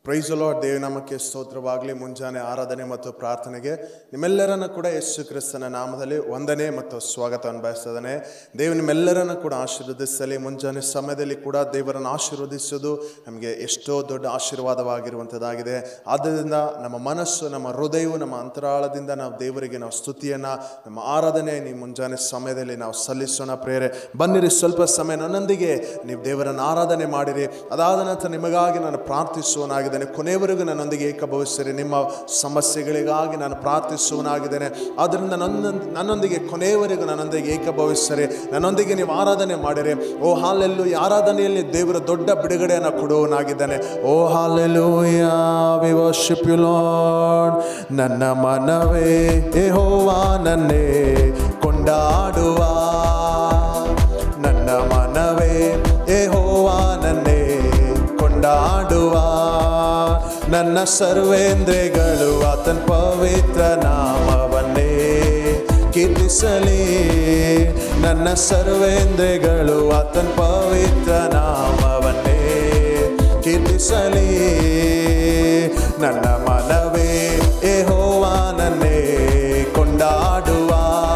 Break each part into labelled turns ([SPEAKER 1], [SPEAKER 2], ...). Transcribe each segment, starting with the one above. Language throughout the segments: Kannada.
[SPEAKER 1] ಪ್ರೈಸ್ ಲಾರ್ಡ್ ದೇವನಾಮಕ್ಕೆ ಸ್ತೋತ್ರವಾಗಲಿ ಮುಂಜಾನೆ ಆರಾಧನೆ ಮತ್ತು ಪ್ರಾರ್ಥನೆಗೆ ನಿಮ್ಮೆಲ್ಲರನ್ನು ಕೂಡ ಯೇಸು ಕ್ರಿಸ್ತನ ನಾಮದಲ್ಲಿ ವಂದನೆ ಮತ್ತು ಸ್ವಾಗತವನ್ನು ಬಯಸ್ತದಾನೆ ದೇವ ನಿಮ್ಮೆಲ್ಲರನ್ನು ಕೂಡ ಆಶೀರ್ವದಿಸಲಿ ಮುಂಜಾನೆ ಸಮಯದಲ್ಲಿ ಕೂಡ ದೇವರನ್ನು ಆಶೀರ್ವದಿಸೋದು ನಮಗೆ ಎಷ್ಟೋ ದೊಡ್ಡ ಆಶೀರ್ವಾದವಾಗಿರುವಂಥದ್ದಾಗಿದೆ ಆದ್ದರಿಂದ ನಮ್ಮ ಮನಸ್ಸು ನಮ್ಮ ಹೃದಯವು ನಮ್ಮ ಅಂತರಾಳದಿಂದ ನಾವು ದೇವರಿಗೆ ನಾವು ಸ್ತುತಿಯನ್ನು ನಮ್ಮ ಆರಾಧನೆ ನೀವು ಮುಂಜಾನೆ ಸಮಯದಲ್ಲಿ ನಾವು ಸಲ್ಲಿಸೋಣ ಪ್ರೇರೆ ಬನ್ನಿರಿ ಸ್ವಲ್ಪ ಸಮಯ ನನ್ನೊಂದಿಗೆ ನೀವು ದೇವರನ್ನು ಆರಾಧನೆ ಮಾಡಿರಿ ಅದಾದ ನಂತರ ನಿಮಗಾಗಿ ನಾನು ಪ್ರಾರ್ಥಿಸುವನಾಗಿದ್ದೇನೆ ಕೊನೆಯವರೆಗೂ ನನ್ನೊಂದಿಗೆ ಏಕಭವಿಸಿರಿ ನಿಮ್ಮ ಸಮಸ್ಯೆಗಳಿಗಾಗಿ ನಾನು ಪ್ರಾರ್ಥಿಸುವನಾಗಿದ್ದೇನೆ ಆದ್ದರಿಂದ ನನ್ನ ನನ್ನೊಂದಿಗೆ ಕೊನೆಯವರೆಗೂ ನನ್ನೊಂದಿಗೆ ಏಕಭವಿಸಿರಿ ನನ್ನೊಂದಿಗೆ ನೀವು ಆರಾಧನೆ ಮಾಡಿರಿ ಓ ಹಾಲೆಲ್ಲೂ ಈ ಆರಾಧನೆಯಲ್ಲಿ ದೇವರ ದೊಡ್ಡ ಬಿಡುಗಡೆಯನ್ನು ಕೊಡುವನಾಗಿದ್ದಾನೆ O hallelujah we worship you Lord ನನ್ನ ಮನವೇ ಯೆಹೋವಾ ನನ್ನೇ ಕೊಂಡಾಡುವ ನನ್ನ ಮನವೇ ಯೆಹೋವಾ ನನ್ನೇ ಕೊಂಡಾಡುವ ನನ್ನ ಸರ್ವೇಂದ್ರಿಯಗಳು ಆತನ ಪವಿತ್ರ ನಾಮವನ್ನೇ ಕೀರ್ತಿಸಲಿ ನನ್ನ ಸರ್ವೇಂದ್ರಿಯಗಳು ಆತನ ಪವಿತ್ರ ನಾಮವನ್ನೇ ಕೀರ್ತಿಸಲಿ ನನ್ನ ಮನವೇ ಯೆಹೋವಾ ನನ್ನೇ ಕೊಂಡಾಡುವ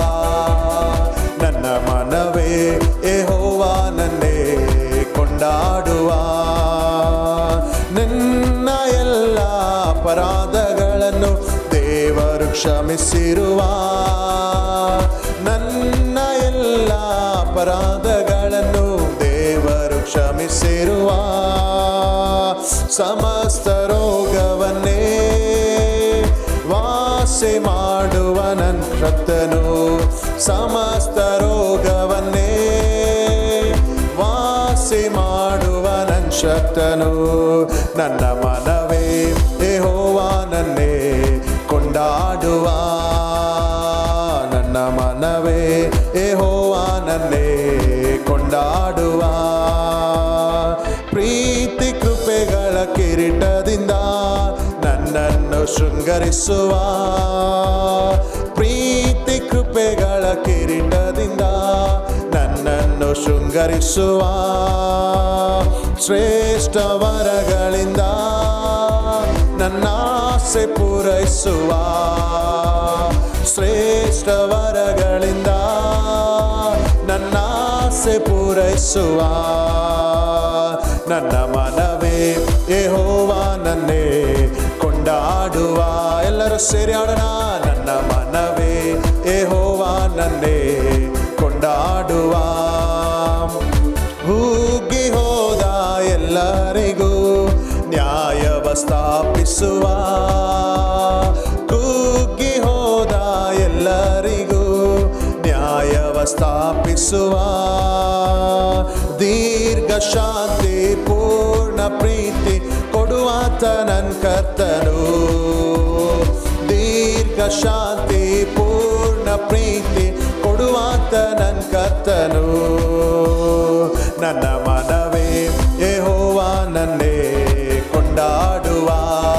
[SPEAKER 1] ನನ್ನ ಮನವೇ ಯೆಹೋವಾ ನನ್ನೇ ಕೊಂಡಾಡುವ ನಿನ್ನ ಎಲ್ಲ ಅಪರಾಧಗಳನ್ನು ದೇವರು ಕ್ಷಮಿಸಿರುವ ನನ್ನ ಎಲ್ಲ ಅಪರಾಧಗಳನ್ನು ದೇವರು ಕ್ಷಮಿಸಿರುವ ಸಮಸ್ತ ರೋಗವನ್ನೇ ವಾಸಿ ಮಾಡುವ ನನ್ನ ಕರ್ತನು ಸಮಸ್ತ ರೋಗವನ್ನೇ ವಾಸಿ ಮಾಡುವ ನನ್ನ ಶಕ್ತನು ನನ್ನ ಮನವೇ ಯೆಹೋವಾ ನನ್ನೇ ಕೊಂಡಾಡುವ ನನ್ನ ಮನವೇ ಯೆಹೋವಾ ನನ್ನೇ ಕೊಂಡಾಡುವ ಪ್ರೀತಿ ಕೃಪೆಗಳ ಕಿರೀಟದಿಂದ ನನ್ನನ್ನು ಶೃಂಗರಿಸುವ ಪ್ರೀತಿ ಕೃಪೆಗಳ ಕಿರೀಟದಿಂದ ನನ್ನನ್ನು ಶೃಂಗರಿಸುವ ಶ್ರೇಷ್ಠ ವರಗಳಿಂದ ನನ್ನ ಆಸೆ ಪೂರೈಸುವ ಶ್ರೇಷ್ಠ ವರಗಳಿಂದ ನನ್ನ ಆಸೆ ಪೂರೈಸುವ ನನ್ನ ಮನವೇ ಯೆಹೋವಾ ನನ್ನೇ ಕೊಂಡಾಡುವ ಎಲ್ಲರೂ ಸೇರಿ ಆಡೋಣ ನನ್ನ ಮನವೇ ಯೆಹೋವಾ ನನ್ನೇ ಕೊಂಡಾಡುವ ಹೂಗಿ ಹೋದ ಎಲ್ಲರಿಗೂ ನ್ಯಾಯವ ಸ್ಥಾಪಿಸುವ ಕುಗ್ಗಿ ಹೋದ ಎಲ್ಲರಿಗೂ ನ್ಯಾಯವ ಸ್ಥಾಪಿಸುವ ದೀರ್ಘ ಶಾಂತಿ ಪೂರ್ಣ ಪ್ರೀತಿ ಕೊಡುವಾತ ನನ್ನ ಕರ್ತನು ದೀರ್ಘ ಶಾಂತಿ ಪೂರ್ಣ ಪ್ರೀತಿ ಕೊಡುವಾತ ನನ್ನ ಕರ್ತನು ನನ್ನ ಮನವೇ ಯೆಹೋವಾ ನನ್ನೇ ಕೊಂಡಾಡುವ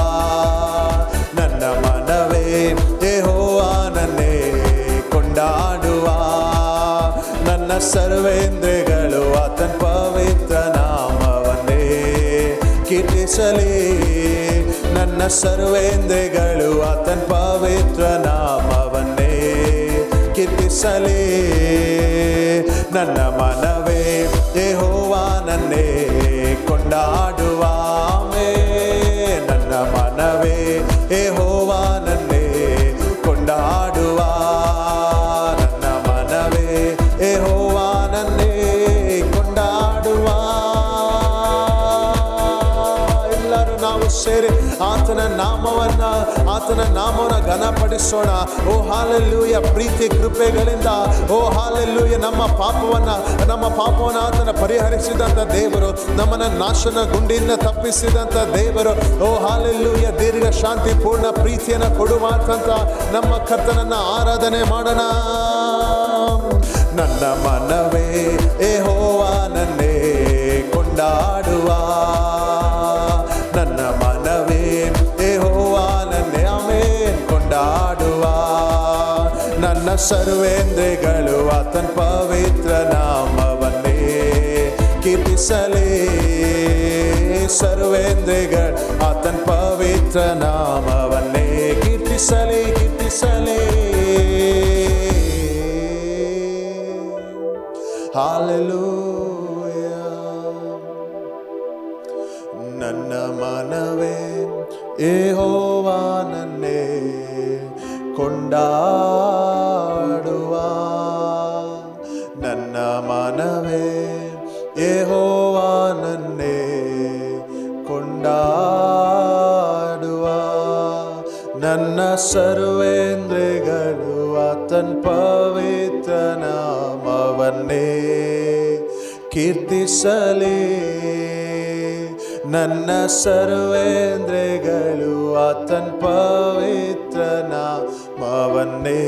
[SPEAKER 1] ನನ್ನ ಮನವೇ ಯೆಹೋವಾ ನನ್ನೇ ಕೊಂಡಾಡುವ ನನ್ನ ಸರ್ವೇಂದ್ರಿಯಗಳು ಆತನ ಪವಿತ್ರ ನಾಮವನ್ನೇ ಕೀರ್ತಿಸಲಿ ನನ್ನ ಸರ್ವೇಂದ್ರಿಯಗಳು ಆತನ ಪವಿತ್ರ ನಾಮವನ್ನೇ ಕೀರ್ತಿಸಲಿ ನನ್ನ ಮನವೇ ಯೆಹೋವಾ ನನ್ನೇ ಕೊಂಡಾಡುವ ನನ್ನ ಮನವೇ ಯೆಹೋವಾ ನನ್ನೇ ಕೊಂಡಾಡುವ ನನ್ನ ಮನವೇ ಯೆಹೋವಾ ನನ್ನೇ ಕೊಂಡಾಡುವ ಎಲ್ಲರೂ ನಾವು ಸೇರಿ ಆತನ ನಾಮವನ್ನ ಆತನ ನಾಮವನ್ನ ಘನಪಡಿಸೋಣ ಓ ಹಾಲೆಲ್ಲೂಯ ಪ್ರೀತಿ ಕೃಪೆಗಳಿಂದ ಓ ಹಾಲೆಲ್ಲೂಯ ನಮ್ಮ ಪಾಪವನ್ನ ನಮ್ಮ ಪಾಪವನ್ನ ಆತನ ಪರಿಹರಿಸಿದಂಥ ದೇವರು ನಮ್ಮನ್ನ ನಾಶನ ಗುಂಡಿಯಿಂದ ತಪ್ಪಿಸಿದಂಥ ದೇವರು ಓ ಹಾಲೆಲ್ಲೂಯ ದೀರ್ಘ ಶಾಂತಿ ಪೂರ್ಣ ಪ್ರೀತಿಯನ್ನು ಕೊಡುವಂತ ನಮ್ಮ ಕರ್ತನನ್ನ ಆರಾಧನೆ ಮಾಡೋಣ ನನ್ನ ಮನವೇ ಯೆಹೋವಾ ನನ್ನೇ ಕೊಂಡಾಡುವ ನನ್ನ ಮನವೇ ಯೆಹೋವಾ ನನ್ನೇ ಆಮೇನ್ ಕೊಂಡಾಡುವ ನನ್ನ ಸರ್ವೇಂದ್ರಿಯಗಳು ಆತನ ಪವಿತ್ರ ನಾಮವನ್ನೇ ಕೀರ್ತಿಸಲೇ ಸರ್ವೇಂದ್ರಿಗಳ್ ಆತನ್ ಪವಿತ್ರ ನಾಮವನ್ನೇ ಕೀರ್ತಿಸಲಿ ಕೀರ್ತಿಸಲಿ ಹಾಲೆಲೂಯ ನನ್ನ ಮನವೇ ಯೆಹೋವನನ್ನೇ ಕೊಂಡಾಡುವ ನನ್ನ ಮನವೇ ಯೆಹೋವನನ್ನೇ ಕೊಂಡಾಡುವ ನನ್ನ ಸರ್ವೇಂದ್ರಿಗಳು ಆತನ್ ಪವಿತ್ರ ನಾಮವನ್ನೇ ಕೀರ್ತಿಸಲಿ ನನ್ನ ಸರ್ವೇಂದ್ರಿಗಳು ಆತನ್ ಪವಿತ್ರ ನಾಮವನ್ನೇ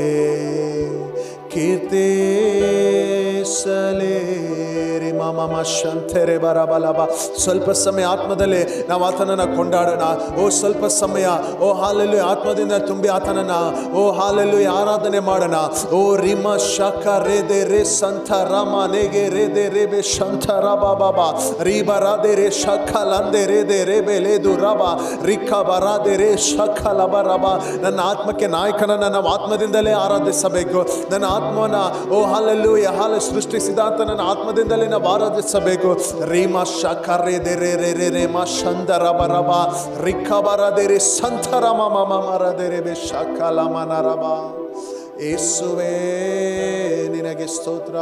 [SPEAKER 1] ಕೀರ್ತಿಸಲಿ ಮಾಮ ಶಂತೆರೆ ಬರಬಲಬ ಸ್ವಲ್ಪ ಸಮಯ ಆತ್ಮದಲ್ಲಿ ನಾವು ಆತನನ್ನ ಕೊಂಡಾಡೋಣ ಓ ಸ್ವಲ್ಪ ಸಮಯ ಓ ಹಾಲಲ್ಲಿ ಆತ್ಮದಿಂದ ತುಂಬಿ ಆತನನ್ನ ಓ ಹಾಲಲ್ಲಿ ಆರಾಧನೆ ಮಾಡೋಣ ಓ ರಿಮ ಶಕ ರೇದೆ ರೇ ಸಂತ ರಾಮ ನೇಗೆ ರೇದೆ ರೇಬೆ ಶಂತ ರಬ ಬಾಬಾ ರೀಬ ರಾದೆ ರೇ ಶಖ ಲಂದೆ ರೇದೆ ರೇಬೆ ಲೇದು ರಬ ರಿಖ ಬರಾದೆ ರೇ ಶಖ ಲಬ ರಬ ನನ್ನ ಆತ್ಮಕ್ಕೆ ನಾಯಕನನ್ನ ನಾವು ಆತ್ಮದಿಂದಲೇ ಆರಾಧಿಸಬೇಕು ನನ್ನ ಆತ್ಮವನ್ನ ಓ ಹಾಲಲ್ಲೂ ಹಾಲು ಸೃಷ್ಟಿಸಿದ ಆತ ನನ್ನ ಆತ್ಮದಿಂದಲೇ ನಾವು ಆರಾಧಿಸಬೇಕು ರೀಮ ಶಖ ರೇದೆ ರೇ ರೇ ರೇ ರೇ ಮ ಶಂದ ರಬ ರಬ ರಿಖ ಬರದೆ ರೇ ಸಂತ ರಮ ಮಮ ಮರದೆ ರೇ ಬೆ ಶಖ ಲಮನ ರಬ ಯೇಸುವೇ ನಿನಗೆ ಸ್ತೋತ್ರ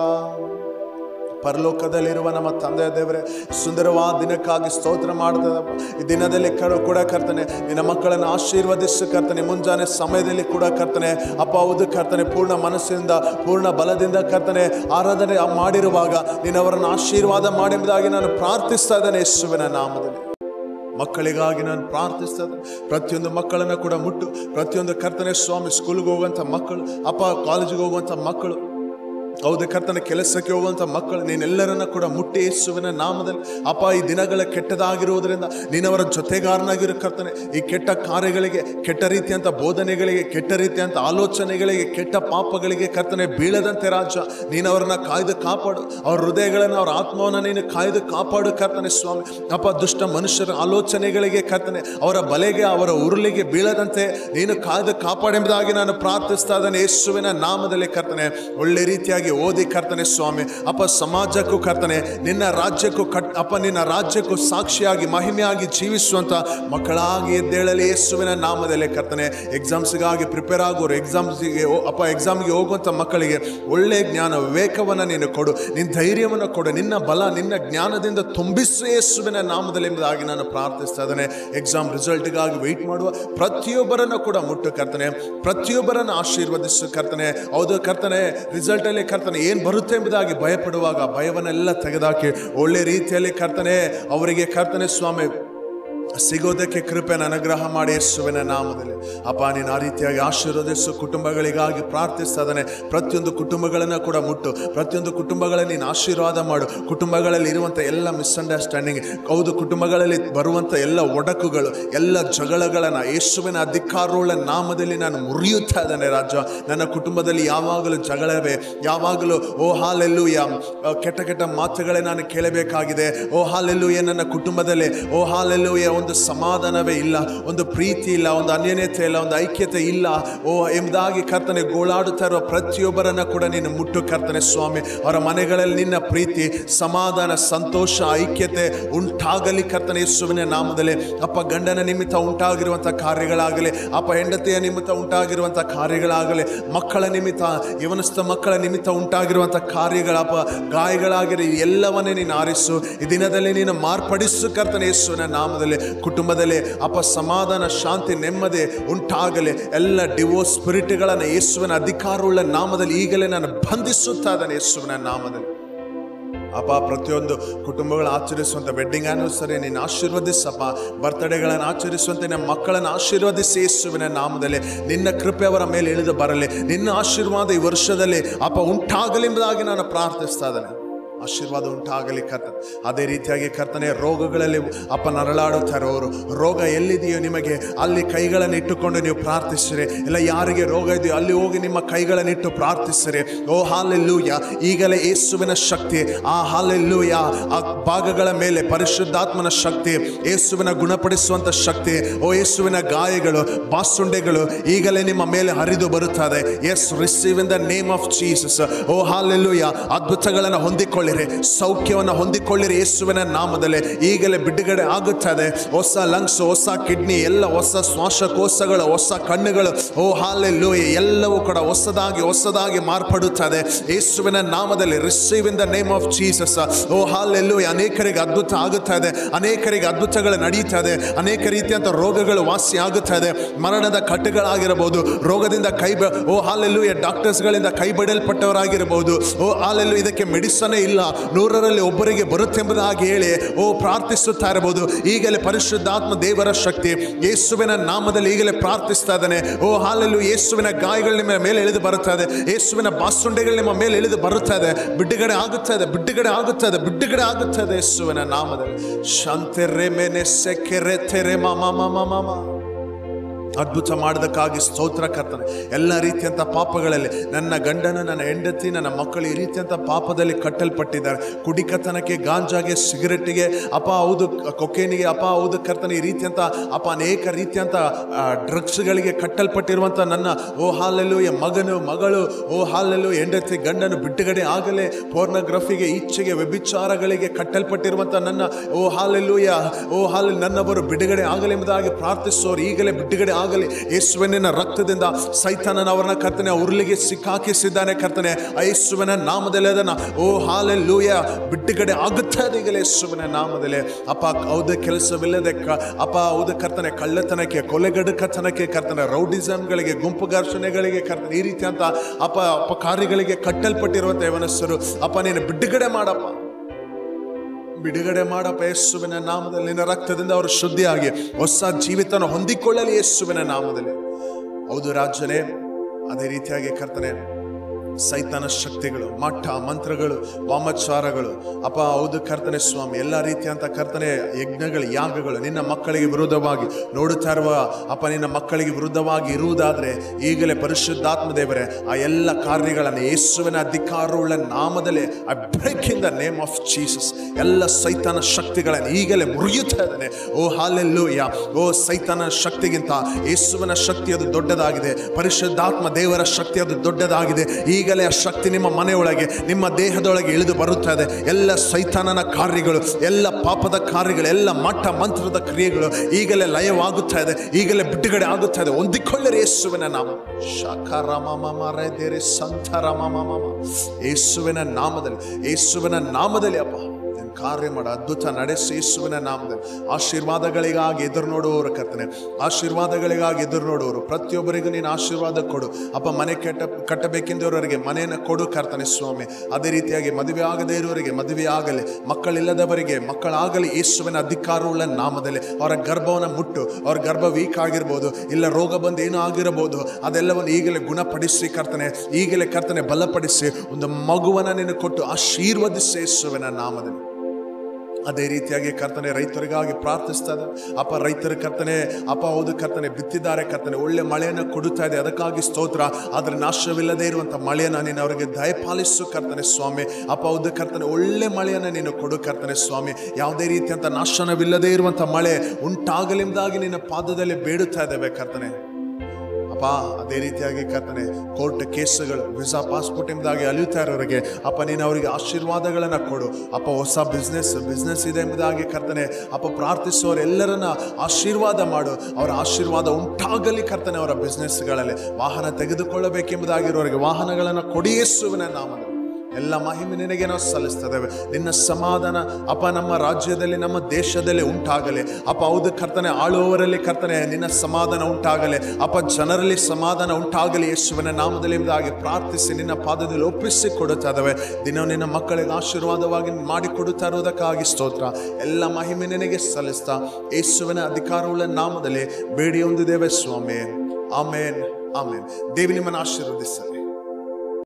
[SPEAKER 1] ಪರಲೋಕದಲ್ಲಿರುವ ನಮ್ಮ ತಂದೆಯ ದೇವರೇ ಸುಂದರವಾದ ದಿನಕ್ಕಾಗಿ ಸ್ತೋತ್ರ ಮಾಡ್ತದೆ ಈ ದಿನದಲ್ಲಿ ಕಡ ಕೂಡ ಕರ್ತನೆ ನಿನ್ನ ಮಕ್ಕಳನ್ನು ಆಶೀರ್ವದಿಸು ಕರ್ತನೆ ಮುಂಜಾನೆ ಸಮಯದಲ್ಲಿ ಕೂಡ ಕರ್ತನೆ ಅಪ್ಪ ಹೌದು ಕರ್ತನೆ ಪೂರ್ಣ ಮನಸ್ಸಿನಿಂದ ಪೂರ್ಣ ಬಲದಿಂದ ಕರ್ತನೆ ಆರಾಧನೆ ಮಾಡಿರುವಾಗ ನೀನು ಅವರನ್ನು ಆಶೀರ್ವಾದ ಮಾಡಿರುವುದಾಗಿ ನಾನು ಪ್ರಾರ್ಥಿಸ್ತಾ ಇದ್ದೇನೆ ಯೇಸುವಿನ ನಾಮದಲ್ಲಿ ಮಕ್ಕಳಿಗಾಗಿ ನಾನು ಪ್ರಾರ್ಥಿಸ್ತಾ ಇದ್ದೇನೆ ಪ್ರತಿಯೊಂದು ಮಕ್ಕಳನ್ನು ಕೂಡ ಮುಟ್ಟು ಪ್ರತಿಯೊಂದು ಕರ್ತನೆ ಸ್ವಾಮಿ ಸ್ಕೂಲ್ಗೆ ಹೋಗುವಂಥ ಮಕ್ಕಳು ಅಪ್ಪ ಕಾಲೇಜಿಗೆ ಹೋಗುವಂಥ ಮಕ್ಕಳು ಹೌದು ಕರ್ತನ ಕೆಲಸಕ್ಕೆ ಹೋಗುವಂಥ ಮಕ್ಕಳು ನೀನೆಲ್ಲರನ್ನ ಕೂಡ ಮುಟ್ಟಿ ಯೇಸುವಿನ ನಾಮದಲ್ಲಿ ಅಪ್ಪ ಈ ದಿನಗಳ ಕೆಟ್ಟದಾಗಿರುವುದರಿಂದ ನೀನವರ ಜೊತೆಗಾರನಾಗಿರೋ ಕರ್ತನೆ ಈ ಕೆಟ್ಟ ಕಾರ್ಯಗಳಿಗೆ ಕೆಟ್ಟ ರೀತಿಯಂಥ ಬೋಧನೆಗಳಿಗೆ ಕೆಟ್ಟ ರೀತಿಯಂಥ ಆಲೋಚನೆಗಳಿಗೆ ಕೆಟ್ಟ ಪಾಪಗಳಿಗೆ ಕರ್ತನೆ ಬೀಳದಂತೆ ರಾಜ ನೀನವರನ್ನ ಕಾಯ್ದು ಕಾಪಾಡು ಅವ್ರ ಹೃದಯಗಳನ್ನು ಅವ್ರ ಆತ್ಮವನ್ನು ನೀನು ಕಾಯ್ದು ಕಾಪಾಡು ಕರ್ತನೆ ಸ್ವಾಮಿ ಅಪ್ಪ ದುಷ್ಟ ಮನುಷ್ಯರ ಆಲೋಚನೆಗಳಿಗೆ ಕರ್ತನೆ ಅವರ ಬಲೆಗೆ ಅವರ ಉರುಳಿಗೆ ಬೀಳದಂತೆ ನೀನು ಕಾಯ್ದು ಕಾಪಾಡೆಂಬುದಾಗಿ ನಾನು ಪ್ರಾರ್ಥಿಸ್ತಾ ಇದ್ದೇನೆ ಯೇಸುವಿನ ನಾಮದಲ್ಲಿ ಕರ್ತನೆ ಒಳ್ಳೆ ರೀತಿಯಾಗಿ ಓದಿ ಕರ್ತನೆ ಸ್ವಾಮಿ ಅಪ್ಪ ಸಮಾಜಕ್ಕೂ ಕರ್ತನೆ ನಿನ್ನ ರಾಜ್ಯಕ್ಕೂ ಕಟ್ ಅಪ್ಪ ನಿನ್ನ ರಾಜ್ಯಕ್ಕೂ ಸಾಕ್ಷಿಯಾಗಿ ಮಹಿಮೆಯಾಗಿ ಜೀವಿಸುವಂತ ಮಕ್ಕಳಾಗಿ ಎದ್ದೇಳಲಿ ಯೇಸುವಿನ ನಾಮದಲ್ಲಿ ಕರ್ತನೆ ಎಕ್ಸಾಮ್ಸ್ಗಾಗಿ ಪ್ರಿಪೇರ್ ಆಗೋರು ಎಕ್ಸಾಮ್ಸ್ಗೆ ಅಪ್ಪ ಎಕ್ಸಾಮ್ಗೆ ಹೋಗುವಂಥ ಮಕ್ಕಳಿಗೆ ಒಳ್ಳೆ ಜ್ಞಾನ ವಿವೇಕವನ್ನು ನೀನು ಕೊಡು ನಿನ್ನ ಧೈರ್ಯವನ್ನು ಕೊಡು ನಿನ್ನ ಬಲ ನಿನ್ನ ಜ್ಞಾನದಿಂದ ತುಂಬಿಸು ಯೇಸುವಿನ ನಾಮದಲ್ಲಿ ಎಂಬುದಾಗಿ ನಾನು ಪ್ರಾರ್ಥಿಸ್ತಾ ಇದ್ದೇನೆ ಎಕ್ಸಾಮ್ ರಿಸಲ್ಟ್ಗಾಗಿ ವೆಯ್ಟ್ ಮಾಡುವ ಪ್ರತಿಯೊಬ್ಬರನ್ನು ಕೂಡ ಮುಟ್ಟು ಕರ್ತನೆ ಪ್ರತಿಯೊಬ್ಬರನ್ನು ಆಶೀರ್ವದಿಸು ಕರ್ತನೆ ಹೌದು ಕರ್ತನೆ ರಿಸಲ್ಟಲ್ಲಿ ಕರ್ತನೆ ಏನು ಬರುತ್ತೆ ಎಂಬುದಾಗಿ ಭಯಪಡುವಾಗ ಭಯವನ್ನೆಲ್ಲ ತೆಗೆದಾಕಿ ಒಳ್ಳೆ ರೀತಿಯಲ್ಲಿ ಕರ್ತನೆ ಅವರಿಗೆ ಕರ್ತನೆ ಸ್ವಾಮಿ ಸಿಗೋದಕ್ಕೆ ಕೃಪೆನ ಅನುಗ್ರಹ ಮಾಡಿ ಯೇಸುವಿನ ನಾಮದಲ್ಲಿ ಅಪ್ಪ ನೀನು ಆ ರೀತಿಯಾಗಿ ಆಶೀರ್ವದಿಸು ಕುಟುಂಬಗಳಿಗಾಗಿ ಪ್ರಾರ್ಥಿಸ್ತಾ ಇದ್ದಾನೆ ಪ್ರತಿಯೊಂದು ಕುಟುಂಬಗಳನ್ನು ಕೂಡ ಮುಟ್ಟು ಪ್ರತಿಯೊಂದು ಕುಟುಂಬಗಳಲ್ಲಿ ನೀನು ಆಶೀರ್ವಾದ ಮಾಡು ಕುಟುಂಬಗಳಲ್ಲಿ ಇರುವಂಥ ಎಲ್ಲ ಮಿಸ್ಅಂಡರ್ಸ್ಟ್ಯಾಂಡಿಂಗ್ ಹೌದು ಕುಟುಂಬಗಳಲ್ಲಿ ಬರುವಂಥ ಎಲ್ಲ ಒಡಕುಗಳು ಎಲ್ಲ ಜಗಳಗಳನ್ನು ಯೇಸುವಿನ ಅಧಿಕಾರವುಳ್ಳ ನಾಮದಲ್ಲಿ ನಾನು ಮುರಿಯುತ್ತಾ ಇದ್ದಾನೆ ರಾಜ ನನ್ನ ಕುಟುಂಬದಲ್ಲಿ ಯಾವಾಗಲೂ ಜಗಳವೇ ಯಾವಾಗಲೂ ಓ ಹಾಲೆಲ್ಲೂ ಯಾ ಕೆಟ್ಟ ಕೆಟ್ಟ ಮಾತುಗಳೇ ನಾನು ಕೇಳಬೇಕಾಗಿದೆ ಓ ಹಾಲೆಲ್ಲೂ ನನ್ನ ಕುಟುಂಬದಲ್ಲಿ ಓ ಹಾಲೆಲ್ಲೂ ಒಂದು ಸಮಾಧಾನವೇ ಇಲ್ಲ ಒಂದು ಪ್ರೀತಿ ಇಲ್ಲ ಒಂದು ಅನ್ಯನ್ಯತೆ ಇಲ್ಲ ಒಂದು ಐಕ್ಯತೆ ಇಲ್ಲ ಓ ಎಂಬುದಾಗಿ ಕರ್ತನೆ ಗೋಳಾಡುತ್ತಾ ಇರುವ ಪ್ರತಿಯೊಬ್ಬರನ್ನ ಕೂಡ ನೀನು ಮುಟ್ಟು ಕರ್ತನೆ ಸ್ವಾಮಿ ಅವರ ಮನೆಗಳಲ್ಲಿ ನಿನ್ನ ಪ್ರೀತಿ ಸಮಾಧಾನ ಸಂತೋಷ ಐಕ್ಯತೆ ಉಂಟಾಗಲಿ ಕರ್ತನೆ ಯೇಸುವಿನ ನಾಮದಲ್ಲಿ ಅಪ್ಪ ಗಂಡನ ನಿಮಿತ್ತ ಉಂಟಾಗಿರುವಂಥ ಕಾರ್ಯಗಳಾಗಲಿ ಅಪ್ಪ ಹೆಂಡತಿಯ ನಿಮಿತ್ತ ಉಂಟಾಗಿರುವಂಥ ಕಾರ್ಯಗಳಾಗಲಿ ಮಕ್ಕಳ ನಿಮಿತ್ತ ಯವನಸ್ಥ ಮಕ್ಕಳ ನಿಮಿತ್ತ ಉಂಟಾಗಿರುವಂಥ ಕಾರ್ಯಗಳಪ್ಪ ಗಾಯಗಳಾಗಿರಿ ಎಲ್ಲವನ್ನೇ ನೀನು ಆರಿಸು ಈ ದಿನದಲ್ಲಿ ನೀನು ಮಾರ್ಪಡಿಸು ಕರ್ತನೆ ಯೇಸುವಿನ ನಾಮದಲ್ಲಿ ಕುಟುಂಬದಲ್ಲಿ ಅಪ್ಪ ಸಮಾಧಾನ ಶಾಂತಿ ನೆಮ್ಮದಿ ಉಂಟಾಗಲಿ ಎಲ್ಲ ಡಿವೋರ್ಸ್ ಸ್ಪಿರಿಟ್ಗಳನ್ನು ಯೇಸುವಿನ ಅಧಿಕಾರವುಳ್ಳ ನಾಮದಲ್ಲಿ ಈಗಲೇ ನಾನು ಬಂಧಿಸುತ್ತಾ ಇದ್ದಾನೆ ಯೇಸುವಿನ ನಾಮದಲ್ಲಿ ಅಪ್ಪ ಪ್ರತಿಯೊಂದು ಕುಟುಂಬಗಳು ಆಚರಿಸುವಂಥ ವೆಡ್ಡಿಂಗ್ ಆನಿವರ್ಸರಿ ನೀನು ಆಶೀರ್ವದಿಸಪ್ಪ ಬರ್ತ್ಡೇಗಳನ್ನು ಆಚರಿಸುವಂತೆ ನಮ್ಮ ಮಕ್ಕಳನ್ನು ಆಶೀರ್ವದಿಸಿ ಯೇಸುವಿನ ನಾಮದಲ್ಲಿ ನಿನ್ನ ಕೃಪೆ ಅವರ ಮೇಲೆ ಇಳಿದು ಬರಲಿ ನಿನ್ನ ಆಶೀರ್ವಾದ ಈ ವರ್ಷದಲ್ಲಿ ಅಪ್ಪ ಉಂಟಾಗಲಿ ಎಂಬುದಾಗಿ ನಾನು ಪ್ರಾರ್ಥಿಸ್ತಾ ಇದ್ದೇನೆ ಆಶೀರ್ವಾದ ಉಂಟಾಗಲಿ ಕರ್ತನೆ ಅದೇ ರೀತಿಯಾಗಿ ಕರ್ತನೆ ರೋಗಗಳಲ್ಲಿ ಅಪ್ಪ ನರಳಾಡುತ್ತಾರೆ ಅವರು ರೋಗ ಎಲ್ಲಿದೆಯೋ ನಿಮಗೆ ಅಲ್ಲಿ ಕೈಗಳನ್ನು ಇಟ್ಟುಕೊಂಡು ನೀವು ಪ್ರಾರ್ಥಿಸಿರಿ ಇಲ್ಲ ಯಾರಿಗೆ ರೋಗ ಇದೆಯೋ ಅಲ್ಲಿ ಹೋಗಿ ನಿಮ್ಮ ಕೈಗಳನ್ನಿಟ್ಟು ಪ್ರಾರ್ಥಿಸಿರಿ ಓ ಹಾಲೆಲ್ಲೂಯ ಈಗಲೇ ಯೇಸುವಿನ ಶಕ್ತಿ ಆ ಹಾಲೆಲ್ಲೂಯ ಆ ಭಾಗಗಳ ಮೇಲೆ ಪರಿಶುದ್ಧಾತ್ಮನ ಶಕ್ತಿ ಯೇಸುವಿನ ಗುಣಪಡಿಸುವಂತ ಶಕ್ತಿ ಓ ಯೇಸುವಿನ ಗಾಯಗಳು ಬಾಸುಂಡೆಗಳು ಈಗಲೇ ನಿಮ್ಮ ಮೇಲೆ ಹರಿದು ಬರುತ್ತದೆ yes receive in the name of Jesus O hallelujah ಅದ್ಭುತಗಳನ್ನು ಹೊಂದಿಕೊಳ್ಳಿರಿ ಸೌಖ್ಯವನ್ನು ಹೊಂದಿಕೊಳ್ಳಿರಿ ಯೇಸುವಿನ ನಾಮದಲ್ಲಿ ಈಗಲೇ ಬಿಡುಗಡೆ ಆಗುತ್ತದೆ ಹೊಸ ಲಂಗ್ಸ್ ಹೊಸ ಕಿಡ್ನಿ ಎಲ್ಲ ಹೊಸ ಶ್ವಾಸಕೋಶಗಳು ಹೊಸ ಕಣ್ಣುಗಳು ಓ ಹಾಲೆಲ್ಲೂಯ ಎಲ್ಲವೂ ಕೂಡ ಹೊಸದಾಗಿ ಹೊಸದಾಗಿ ಮಾರ್ಪಡುತ್ತದೆ ಯೇಸುವಿನ ನಾಮದಲ್ಲಿ receive in the name of Jesus O hallelujah ಅನೇಕರಿಗೆ ಅದ್ಭುತ ಆಗುತ್ತದೆ ಅನೇಕರಿಗೆ ಅದ್ಭುತಗಳು ನಡೀತದೆ ಅನೇಕ ರೀತಿಯಂತ ರೋಗಗಳು ವಾಸಿ ಆಗುತ್ತದೆ ಮರಣದ ಕಟ್ಟುಗಳಾಗಿರಬಹುದು ರೋಗದಿಂದ ಕೈ ಬ- ಓ ಹಾಲೆಲ್ಲೂಯ ಡಾಕ್ಟರ್ಸ್ಗಳಿಂದ ಕೈ ಬಿಡಲ್ಪಟ್ಟವರಾಗಿರಬಹುದು ಓ ಹಾಲೆಲ್ಲೂ ಇದಕ್ಕೆ ಮೆಡಿಸನೇ ಇಲ್ಲ ನೂರರಲ್ಲಿ ಒಬ್ಬರಿಗೆ ಬರುತ್ತೆಂಬುದಾಗಿ ಹೇಳಿ ಓ ಪ್ರಾರ್ಥಿಸುತ್ತಾ ಇರಬಹುದು ಈಗಲೇ ಪರಿಶುದ್ಧಾತ್ಮ ದೇವರ ಶಕ್ತಿ ಯೇಸುವಿನ ನಾಮದಲ್ಲಿ ಈಗಲೇ ಪ್ರಾರ್ಥಿಸ್ತಾ ಇದ್ದಾನೆ ಓ ಹಾಲೆಲ್ಲೂ ಯೇಸುವಿನ ಗಾಯಗಳು ನಿಮ್ಮ ಮೇಲೆ ಇಳಿದು ಬರುತ್ತದೆ ಯೇಸುವಿನ ಬಾಸುಂಡೆಗಳು ನಿಮ್ಮ ಮೇಲೆ ಇಳಿದು ಬರುತ್ತದೆ ಬಿಡುಗಡೆ ಆಗುತ್ತದೆ ಬಿಡುಗಡೆ ಆಗುತ್ತದೆ ಬಿಡುಗಡೆ ಆಗುತ್ತದೆ ಯೇಸುವಿನ ನಾಮದಲ್ಲಿ ಶಾಂತೆರೆ ಮೇನೆ ಸೆಕೆರೆ ತೆರೆ ಮಾಮ ಮಾಮ ಮಾಮ ಅದ್ಭುತ ಮಾಡೋದಕ್ಕಾಗಿ ಸ್ತೋತ್ರ ಕರ್ತನೆ ಎಲ್ಲ ರೀತಿಯಂಥ ಪಾಪಗಳಲ್ಲಿ ನನ್ನ ಗಂಡನ ನನ್ನ ಹೆಂಡತಿ ನನ್ನ ಮಕ್ಕಳು ಈ ರೀತಿಯಂಥ ಪಾಪದಲ್ಲಿ ಕಟ್ಟಲ್ಪಟ್ಟಿದ್ದಾರೆ ಕುಡಿಕತನಕ್ಕೆ ಗಾಂಜಾಗೆ ಸಿಗರೆಟ್ಟಿಗೆ ಅಪ ಹೌದು ಕೊಕೇನಿಗೆ ಅಪ ಹೌದು ಕರ್ತನೆ ಈ ರೀತಿಯಂಥ ಅಪ ಅನೇಕ ರೀತಿಯಂಥ ಡ್ರಗ್ಸ್ಗಳಿಗೆ ಕಟ್ಟಲ್ಪಟ್ಟಿರುವಂಥ ನನ್ನ ಓ ಹಾಲಲ್ಲೂ ಮಗನು ಮಗಳು ಓ ಹಾಲಲ್ಲೂ ಹೆಂಡತಿ ಗಂಡನು ಬಿಡುಗಡೆ ಆಗಲೇ ಪೋರ್ನಗ್ರಫಿಗೆ ಇಚ್ಛೆಗೆ ವ್ಯಭಿಚಾರಗಳಿಗೆ ಕಟ್ಟಲ್ಪಟ್ಟಿರುವಂಥ ನನ್ನ ಓ ಹಾಲೆಲ್ಲೂಯ ಓ ಹಾಲು ನನ್ನವರು ಬಿಡುಗಡೆ ಆಗಲಿ ಎಂಬುದಾಗಿ ಪ್ರಾರ್ಥಿಸೋರು ಈಗಲೇ ಬಿಡುಗಡೆ ಆಗಲಿ ಯೇಸುವಿನ ರಕ್ತದಿಂದ ಸೈತಾನನ ಅವರನ್ನ ಕರ್ತನೆ ಉರುಳಿಗೆ ಸಿಕ್ಕಾಕಿಸಿದ್ದಾನೆ ಕರ್ತನೆ ಆ ಯೇಸುವಿನ ನಾಮದಲ್ಲಿ ಅದನ್ನ ಓ ಹಾಲೆಲ್ಲೂಯ ಬಿಡುಗಡೆ ಆಗುತ್ತದೆ ಈಗಲೇ ಯೇಸುವಿನ ನಾಮದಲ್ಲಿ ಅಪ್ಪ ಹೌದು ಕೆಲಸವಿಲ್ಲದೆ ಕ- ಅಪ್ಪ ಹೌದು ಕರ್ತನೆ ಕಳ್ಳತನಕ್ಕೆ ಕೊಲೆಗಡುಕತನಕ್ಕೆ ಕರ್ತನೆ ರೌಡಿಸಮ್ಗಳಿಗೆ ಗುಂಪು ಘರ್ಷಣೆಗಳಿಗೆ ಕರ್ತನೆ ಈ ರೀತಿಯಂತ ಅಪ ಅಪ ಕಾರ್ಯಗಳಿಗೆ ಕಟ್ಟಲ್ಪಟ್ಟಿರುವಂತ ಯವನಸ್ಸರು ಅಪ್ಪ ನೀನು ಬಿಡುಗಡೆ ಮಾಡಪ್ಪ ಬಿಡುಗಡೆ ಮಾಡಪ್ಪ ಯೇಸುವಿನ ನಾಮದಲ್ಲಿ ನಿನ್ನ ರಕ್ತದಿಂದ ಅವರು ಶುದ್ಧಿಯಾಗಿ ಹೊಸ ಜೀವಿತನ ಹೊಂದಿಕೊಳ್ಳಲಿ ಯೇಸುವಿನ ನಾಮದಲ್ಲಿ ಹೌದು ರಾಜನೇ ಅದೇ ರೀತಿಯಾಗಿ ಕರ್ತನೆ ಸೈತಾನ ಶಕ್ತಿಗಳು ಮಠ ಮಂತ್ರಗಳು ವಾಮಾಚಾರಗಳು ಅಪ್ಪ ಹೌದು ಕರ್ತನೆ ಸ್ವಾಮಿ ಎಲ್ಲ ರೀತಿಯಂತ ಕರ್ತನೆ ಯಜ್ಞಗಳು ಯಾಗಗಳು ನಿನ್ನ ಮಕ್ಕಳಿಗೆ ವಿರುದ್ಧವಾಗಿ ನೋಡುತ್ತಾ ಇರುವ ಅಪ್ಪ ನಿನ್ನ ಮಕ್ಕಳಿಗೆ ವಿರುದ್ಧವಾಗಿ ಇರುವುದಾದ್ರೆ ಈಗಲೇ ಪರಿಶುದ್ಧಾತ್ಮ ದೇವರೇ ಆ ಎಲ್ಲ ಕಾರ್ಯಗಳನ್ನು ಯೇಸುವಿನ ಅಧಿಕಾರವುಳ್ಳ ನಾಮದಲ್ಲಿ I break in the name of Jesus ಎಲ್ಲ ಸೈತಾನ ಶಕ್ತಿಗಳನ್ನು ಈಗಲೇ ಮುರಿಯುತ್ತಾ ಇದ್ದಾನೆ ಓ ಹಾಲೆಲ್ಲೂ ಯಾ ಓ ಸೈತಾನ ಶಕ್ತಿಗಿಂತ ಯೇಸುವಿನ ಶಕ್ತಿ ಅದು ದೊಡ್ಡದಾಗಿದೆ ಪರಿಶುದ್ಧಾತ್ಮ ದೇವರ ಶಕ್ತಿ ಅದು ದೊಡ್ಡದಾಗಿದೆ ಈಗಲೇ ಆ ಶಕ್ತಿ ನಿಮ್ಮ ಮನೆಯೊಳಗೆ ನಿಮ್ಮ ದೇಹದೊಳಗೆ ಇಳಿದು ಬರುತ್ತದೆ ಎಲ್ಲ ಸೈತಾನನ ಕಾರ್ಯಗಳು ಎಲ್ಲ ಪಾಪದ ಕಾರ್ಯಗಳು ಎಲ್ಲ ಮಠ ಮಂತ್ರದ ಕ್ರಿಯೆಗಳು ಈಗಲೇ ಲಯವಾಗುತ್ತಾ ಇದೆ ಈಗಲೇ ಬಿಡುಗಡೆ ಆಗುತ್ತಾ ಇದೆ ಹೊಂದಿಕೊಳ್ಳಿರಿ ಯೇಸುವಿನ ನಾಮ ಶಾಖಾರಾಮ ಸಂತರಾಮ ಯೇಸುವಿನ ನಾಮದಲ್ಲಿ ಯೇಸುವಿನ ನಾಮದಲ್ಲಿ ಅಪ್ಪ ನಿನ್ನ ಕಾರ್ಯ ಮಾಡ ಅದ್ಭುತ ನಡೆಸಿ ಯೇಸುವಿನ ನಾಮದಲ್ಲಿ ಆಶೀರ್ವಾದಗಳಿಗಾಗಿ ಎದುರು ನೋಡುವವರು ಕರ್ತನೆ ಆಶೀರ್ವಾದಗಳಿಗಾಗಿ ಎದುರು ನೋಡುವವರು ಪ್ರತಿಯೊಬ್ಬರಿಗೂ ನೀನು ಆಶೀರ್ವಾದ ಕೊಡು ಅಪ್ಪ ಮನೆ ಕೆಟ್ಟ ಕಟ್ಟಬೇಕೆಂದಿರೋರಿಗೆ ಮನೆಯನ್ನು ಕೊಡು ಕರ್ತನೆ ಸ್ವಾಮಿ ಅದೇ ರೀತಿಯಾಗಿ ಮದುವೆ ಆಗದೇ ಇರುವವರಿಗೆ ಮದುವೆ ಆಗಲಿ ಮಕ್ಕಳಿಲ್ಲದವರಿಗೆ ಮಕ್ಕಳಾಗಲಿ ಯೇಸುವಿನ ಅಧಿಕಾರವುಳ್ಳ ನಾಮದಲ್ಲಿ ಅವರ ಗರ್ಭವನ್ನು ಮುಟ್ಟು ಅವ್ರ ಗರ್ಭ ವೀಕ್ ಆಗಿರ್ಬೋದು ಇಲ್ಲ ರೋಗ ಬಂದು ಏನೋ ಆಗಿರಬಹುದು ಅದೆಲ್ಲವನ್ನು ಈಗಲೇ ಗುಣಪಡಿಸಿ ಕರ್ತನೆ ಈಗಲೇ ಕರ್ತನೆ ಬಲಪಡಿಸಿ ಒಂದು ಮಗುವನ್ನ ನೀನು ಕೊಟ್ಟು ಆಶೀರ್ವದಿಸಿ ಯೇಸುವಿನ ನಾಮದಲ್ಲಿ ಅದೇ ರೀತಿಯಾಗಿ ಕರ್ತನೆ ರೈತರಿಗಾಗಿ ಪ್ರಾರ್ಥಿಸ್ತಾ ಇದೆ ಅಪ್ಪ ರೈತರ ಕರ್ತನೆ ಅಪ್ಪ ಹೌದು ಕರ್ತನೆ ಬಿತ್ತಿದ್ದಾರೆ ಕರ್ತನೆ ಒಳ್ಳೆ ಮಳೆಯನ್ನು ಕೊಡುತ್ತಾ ಇದೆ ಅದಕ್ಕಾಗಿ ಸ್ತೋತ್ರ ಆದರೆ ನಾಶವಿಲ್ಲದೆ ಇರುವಂಥ ಮಳೆಯನ್ನು ನೀನು ಅವರಿಗೆ ದಯಪಾಲಿಸು ಕರ್ತನೆ ಸ್ವಾಮಿ ಅಪ್ಪ ಹೌದು ಕರ್ತನೆ ಒಳ್ಳೆ ಮಳೆಯನ್ನು ನೀನು ಕೊಡು ಕರ್ತನೆ ಸ್ವಾಮಿ ಯಾವುದೇ ರೀತಿಯಂಥ ನಾಶನವಿಲ್ಲದೆ ಇರುವಂಥ ಮಳೆ ಉಂಟಾಗಲೆಂಬುದಾಗಿ ನಿನ್ನ ಪಾದದಲ್ಲಿ ಬೇಡುತ್ತಾ ಇದ್ದೇವೆ ಕರ್ತನೆ ಅಪ್ಪ ಅದೇ ರೀತಿಯಾಗಿ ಕರ್ತನೆ ಕೋರ್ಟ್ ಕೇಸುಗಳು ವಿಸಾ ಪಾಸ್ಪೋರ್ಟ್ ಎಂಬುದಾಗಿ ಅಲಿಯುತ್ತಾ ಇರೋರಿಗೆ ಅಪ್ಪ ನೀನು ಅವರಿಗೆ ಆಶೀರ್ವಾದಗಳನ್ನು ಕೊಡು ಅಪ್ಪ ಹೊಸ ಬಿಸ್ನೆಸ್ ಬಿಸ್ನೆಸ್ ಇದೆ ಎಂಬುದಾಗಿ ಕರ್ತನೆ ಅಪ್ಪ ಪ್ರಾರ್ಥಿಸುವವರೆಲ್ಲರನ್ನ ಆಶೀರ್ವಾದ ಮಾಡು ಅವರ ಆಶೀರ್ವಾದ ಉಂಟಾಗಲಿ ಕರ್ತನೆ ಅವರ ಬಿಸ್ನೆಸ್ಗಳಲ್ಲಿ ವಾಹನ ತೆಗೆದುಕೊಳ್ಳಬೇಕೆಂಬುದಾಗಿರೋರಿಗೆ ವಾಹನಗಳನ್ನು ಕೊಡಿಯೇಸುವಿನ ನಾಮದಲ್ಲಿ ಎಲ್ಲ ಮಹಿಮೆ ನಿನಗೆ ನಾವು ಸಲ್ಲಿಸ್ತೇವೆ ನಿನ್ನ ಸಮಾಧಾನ ಅಪ್ಪ ನಮ್ಮ ರಾಜ್ಯದಲ್ಲಿ ನಮ್ಮ ದೇಶದಲ್ಲಿ ಉಂಟಾಗಲಿ ಅಪ್ಪ ಹೌದು ಕರ್ತನೆ ಆಳುವವರಲ್ಲಿ ಕರ್ತನೆ ನಿನ್ನ ಸಮಾಧಾನ ಉಂಟಾಗಲಿ ಅಪ್ಪ ಜನರಲ್ಲಿ ಸಮಾಧಾನ ಉಂಟಾಗಲಿ ಯೇಸುವಿನ ನಾಮದಲ್ಲಿ ಎಂಬುದಾಗಿ ಪ್ರಾರ್ಥಿಸಿ ನಿನ್ನ ಪಾದದಲ್ಲಿ ಒಪ್ಪಿಸಿ ಕೊಡುತ್ತಾ ಇದ್ದಾವೆ ದಿನ ನಿನ್ನ ಮಕ್ಕಳಿಗೆ ಆಶೀರ್ವಾದವಾಗಿ ಮಾಡಿಕೊಡುತ್ತಾ ಇರುವುದಕ್ಕಾಗಿ ಸ್ತೋತ್ರ ಎಲ್ಲ ಮಹಿಮೆ ನಿನಗೆ ಸಲ್ಲಿಸ್ತಾ ಯೇಸುವಿನ ಅಧಿಕಾರವುಳ್ಳ ನಾಮದಲ್ಲಿ ಬೇಡಿ ಹೊಂದಿದ್ದೇವೆ ಸ್ವಾಮಿ ಆಮೇನ್ ಆಮೇನ್ ದೇವಿ ನಿಮ್ಮನ್ನು ಆಶೀರ್ವದಿಸಲಿ